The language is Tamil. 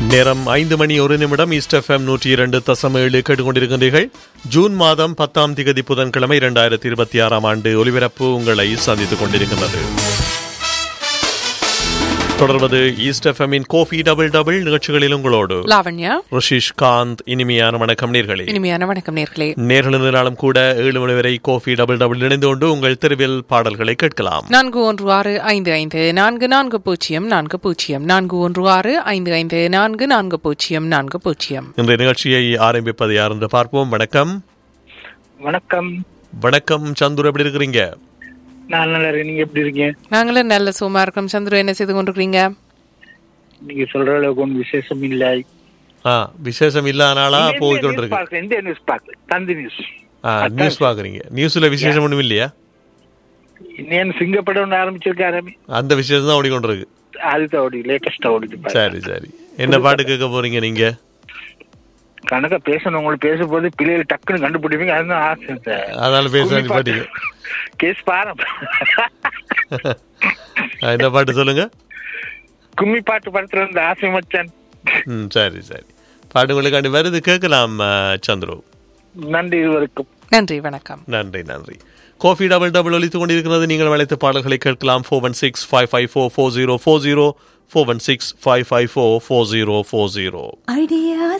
நேரம் ஐந்து மணி ஒரு நிமிடம் ஈஸ்ட் எஃப்எம் நூற்றி இரண்டு தசம் ஏழு கேட்டுக்கொண்டிருக்கின்றீர்கள் ஜூன் மாதம் பத்தாம் திகதி புதன்கிழமை இரண்டாயிரத்தி இருபத்தி ஆறாம் ஆண்டு ஒலிபரப்பு உங்களை சந்தித்துக் கொண்டிருக்கின்றது தொடர்வது ஈஸ்ட் எஃப்எம்மின் கோஃபி டபுள் டபுள் நிகழ்ச்சிகளில் உங்களோடு லாவண்யா ரிஷிஷ் காந்த் இனிமையான வணக்கம் நேர்களே இனிமையான வணக்கம் நேர்களே நேர்கள் இருந்தாலும் கூட ஏழு மணி வரை கோஃபி டபுள் டபுள் இணைந்து கொண்டு உங்கள் தெருவில் பாடல்களை கேட்கலாம் நான்கு ஒன்று ஆறு ஐந்து ஐந்து நான்கு நான்கு பூஜ்ஜியம் நான்கு பூஜ்ஜியம் நான்கு ஒன்று ஆறு ஐந்து ஐந்து நான்கு நான்கு பூஜ்ஜியம் நான்கு பூஜ்ஜியம் இன்றைய நிகழ்ச்சியை ஆரம்பிப்பது யார் என்று பார்ப்போம் வணக்கம் வணக்கம் வணக்கம் சந்துரு எப்படி இருக்கிறீங்க நான் நல்லா இருக்கேன் நீங்க எப்படி இருக்கீங்க நாங்களும் நல்ல சும்மா இருக்கோம் சந்துரு என்ன செய்து கொண்டிருக்கிறீங்க நீங்க சொல்ற அளவுக்கு ஒன்றும் விசேஷம் இல்லை ஆ விசேஷம் இல்லாதனாலா இந்த போய் நியூஸ் கொண்டிருக்கு பார்க்கல, இந்த நியூஸ் பார்க்கல தந்தி நியூஸ் ஆ நியூஸ் பாக்குறீங்க நியூஸ்ல விசேஷம் ஒண்ணும் இல்லையா இன்னும் சிங்கப்படம் ஒன்று ஆரம்பிச்சிருக்காரு அந்த விசேஷம் தான் ஓடிக்கொண்டிருக்கு அதுதான் ஓடி லேட்டஸ்டா ஓடிது பாரு. சரி சரி என்ன பாட்டு கேட்க போறீங்க நீங்க கணக்கா பேசணும் உங்களுக்கு பேச போது பிள்ளைகள் டக்குன்னு கண்டுபிடிப்பீங்க அதுதான் ஆசை சார். அதனால பேச கும்மி பாட்டு. பாட்டீங்க கேஸ் பாரு என்ன பாட்டு சொல்லுங்க கும்மி பாட்டு படத்துல இருந்து ஆசை மச்சான் ம் சரி சரி பாட்டு உங்களுக்காண்டி வருது கேட்கலாம் ஆ, சந்துரு நன்றி இதுவரைக்கும் நன்றி வணக்கம் நன்றி நன்றி கோஃபி டபுள் டபுள் ஒலித்துக் கொண்டிருக்கிறது நீங்கள் அழைத்த பாடல்களை கேட்கலாம் four one six five five four four zero four zero four one six five five four four zero four zero idea